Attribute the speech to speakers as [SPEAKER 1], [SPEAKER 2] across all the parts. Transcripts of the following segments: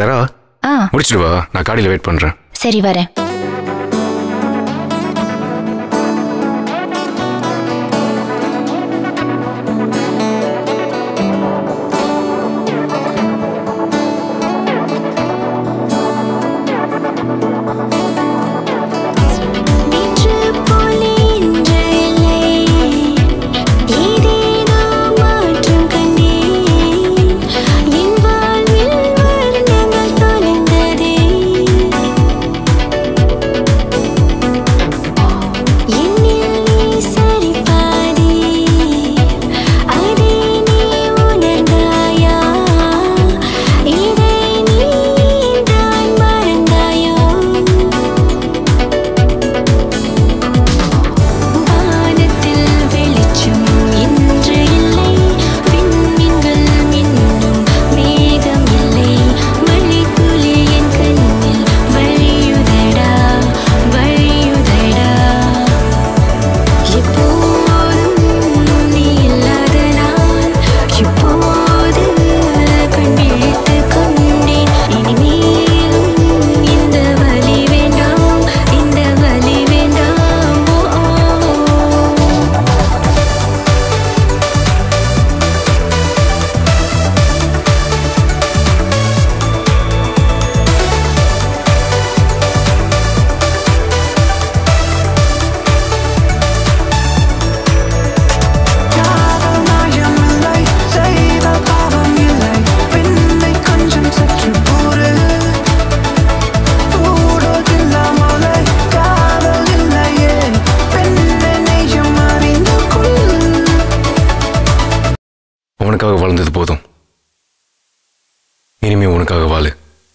[SPEAKER 1] தரா
[SPEAKER 2] ஆ
[SPEAKER 1] முடிச்சிட்டு வா நான் காடியில் வெயிட் பண்ணுறேன்
[SPEAKER 2] சரி வரேன்
[SPEAKER 3] நேற்று போலே இன்று இல்லை ஏதேனோ மாற்றம் கண்டேன் என் வாழ்வில் வர்ணங்கள் தொலைந்ததே என்னில் நீ சரிபாதி அதை நீ உணர்ந்தாயா இதை நீ தான் மறந்தாயோ வானத்தில் வெளிச்சம் இன்று இல்லை விண்மீன்கள் மின்னும் மேகம் இல்லை மழைத்துளி என் கண்ணில் வழியுதடா வழியுதடா எப்போதும் நீ இல்லாத நான் இப்போது கண் விழித்துக் கொண்டேன் இனிமேலும் இந்த வலி வேண்டாம் இந்த வலி வேண்டாம் ஓ, ஓ, ஓ.
[SPEAKER 4] காதல் நியாயமில்லை, செய்தால் பாவம் இல்லை. பெண்ணை கொஞ்சம் சற்று கூறு. கூடுதில்லாமலே காதல் இல்லையே. பெண்ணை நெய்யும் அறிந்து கொள்
[SPEAKER 1] உனக்காக வாழ்ந்தது போதும் இனிமே உனக்காக வாழு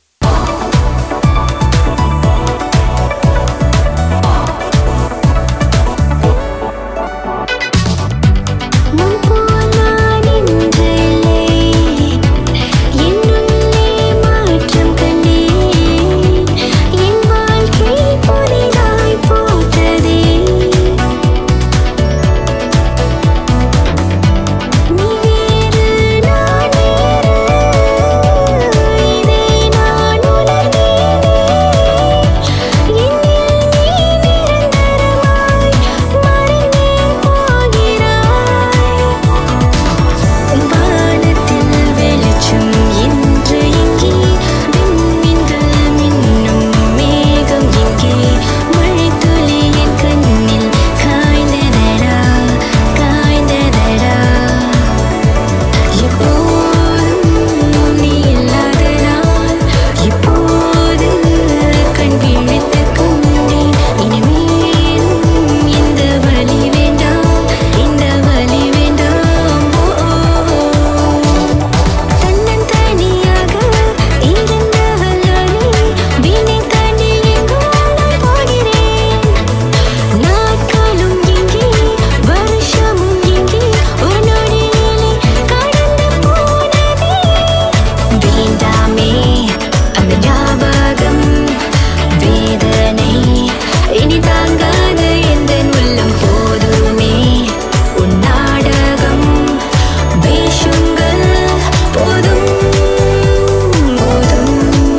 [SPEAKER 3] முன் போல் நான் இன்று இல்லை என்னுள்ளே மாற்றம் கண்டேன் என் வாழ்க்கை புதிதாய் போற்றதே நீ வேறு நான் வேறு இதை நான் உணர்ந்தேனே என்னில் நீ நிரந்தரமாய் மறைந்தே போகிறாய் வானத்தில் வெளிச்சம் இன்று எங்கே விண்மீன்கள் மின்னும் மேகம் எங்கே மழைத்துளி என் கண்ணில் காய்ந்ததடா காய்ந்ததடா எப்போதும் நீ இல்லாத நான் இப்போது கண் விழித்துக் கொண்டேன் இனிமேலும் இந்த வலி வேண்டாம் இந்த வலி வேண்டாம் ஓ, ஓ, ஓ. தன்னந்தனியாக இருந்தவள் நானே வீணை தாண்டி எங்கோ நான் போகிறேன் நாட்களும் எங்கே வருஷமும் எங்கே ஒரு நொடியிலே கடந்து போனதே வேண்டாமே அந்த ஞாபகம் வேதனை இனி தாங்காத எந்த உள்ளம் போதுமே உன் நாடகம் வேஷங்கள் போதும் போதும்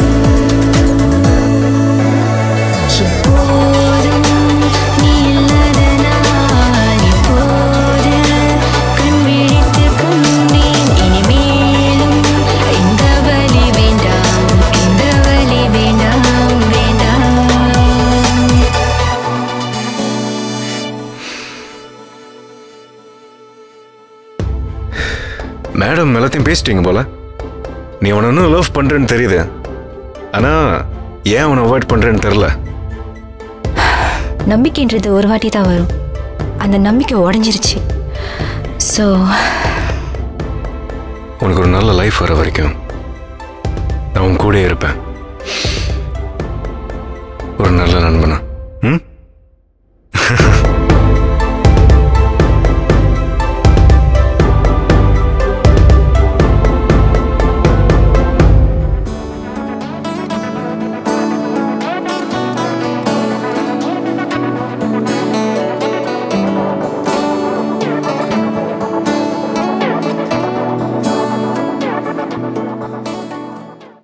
[SPEAKER 3] எப்போதும் நீ இல்லாத நான் இப்போது கண் விழித்துக் கொண்டேன் இனிமேலும் இந்த வலி வேண்டாம் இந்த வலி வேண்டாம் வேண்டாம்
[SPEAKER 1] மேடம் எல்லாத்தையும் பேசிட்டீங்க போல நீ அவனை இன்னும் லவ் பண்ணுறேன்னு தெரியுது ஆனால் ஏன் அவனை அவாய்ட் பண்ணுறேன்னு தெரில
[SPEAKER 2] நம்பிக்கைன்றது ஒரு வாட்டி தான் வரும் அந்த நம்பிக்கை உடஞ்சிருச்சு ஸோ
[SPEAKER 1] உனக்கு ஒரு நல்ல லைஃப் வர வரைக்கும் நான் உன் கூடயே இருப்பேன் ஒரு நல்ல நண்பனா ம்